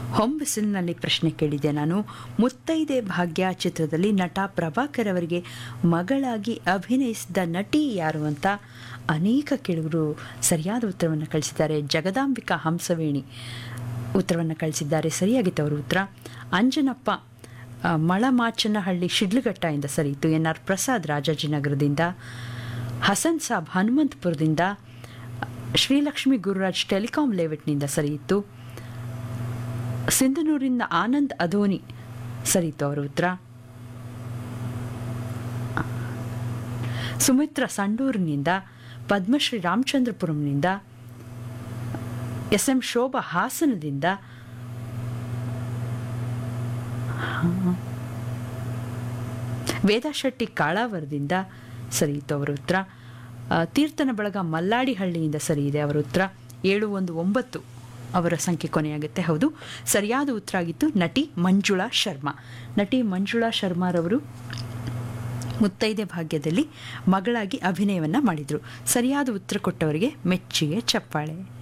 ಹೊಂಬಿಸಿಲಿನಲ್ಲಿ ಪ್ರಶ್ನೆ ಕೇಳಿದೆ ನಾನು ಮುತ್ತೈದೆ ಭಾಗ್ಯ ಚಿತ್ರದಲ್ಲಿ ನಟ ಪ್ರಭಾಕರ್ ಅವರಿಗೆ ಮಗಳಾಗಿ ಅಭಿನಯಿಸಿದ ನಟಿ ಯಾರು ಅಂತ ಅನೇಕ ಕೇಳುಗರು ಸರಿಯಾದ ಉತ್ತರವನ್ನು ಕಳಿಸಿದ್ದಾರೆ ಜಗದಾಂಬಿಕಾ ಹಂಸವೇಣಿ ಉತ್ತರವನ್ನು ಕಳಿಸಿದ್ದಾರೆ ಸರಿಯಾಗಿತ್ತು ಅವರ ಉತ್ತರ ಅಂಜನಪ್ಪ ಆ, ಮಳಮಾಚನಹಳ್ಳಿ ಶಿಡ್ಲಘಟ್ಟದಿಂದ ಸರಿಯಿತು ಎನ್ ಆರ್ ಪ್ರಸಾದ್ ರಾಜಾಜಿನಗರದಿಂದ ಹಸನ್ ಸಾಬ್ ಹನುಮಂತಪುರದಿಂದ ಶ್ರೀಲಕ್ಷ್ಮಿ ಗುರುರಾಜ್ ಟೆಲಿಕಾಂ ಲೇಔಟ್ನಿಂದ ಸರಿಯಿತ್ತು ಸಿಂಧನೂರಿನ ಆನಂದ್ ಅಧೋನಿ ಸರಿಯಿತು ಅವರ ಉತ್ತರ ಸುಮಿತ್ರ ಸಂಡೂರಿನಿಂದ ಪದ್ಮಶ್ರೀ ರಾಮಚಂದ್ರಪುರಂನಿಂದ ಎಸ್ ಎಂ ಶೋಭಾ ಹಾಸನದಿಂದ ವೇದಾ ಶೆಟ್ಟಿ ಕಾಳಾವರದಿಂದ ಸರಿಯಿತು ಅವರ ಉತ್ತರ ಆ, ತೀರ್ಥನ ಬಳಗ ಮಲ್ಲಾಡಿಹಳ್ಳಿಯಿಂದ ಸರಿ ಇದೆ ಅವರ ಉತ್ತರ ಏಳು ಒಂದು ಒಂಬತ್ತು ಅವರ ಸಂಖ್ಯೆ ಕೊನೆಯಾಗುತ್ತೆ ಹೌದು ಸರಿಯಾದ ಉತ್ತರ ಆಗಿತ್ತು ನಟಿ ಮಂಜುಳಾ ಶರ್ಮಾ ನಟಿ ಮಂಜುಳಾ ಶರ್ಮಾರವರು ಮುತ್ತೈದೆ ಭಾಗ್ಯದಲ್ಲಿ ಮಗಳಾಗಿ ಅಭಿನಯವನ್ನು ಮಾಡಿದರು ಸರಿಯಾದ ಉತ್ತರ ಕೊಟ್ಟವರಿಗೆ ಮೆಚ್ಚುಗೆ ಚಪ್ಪಾಳೆ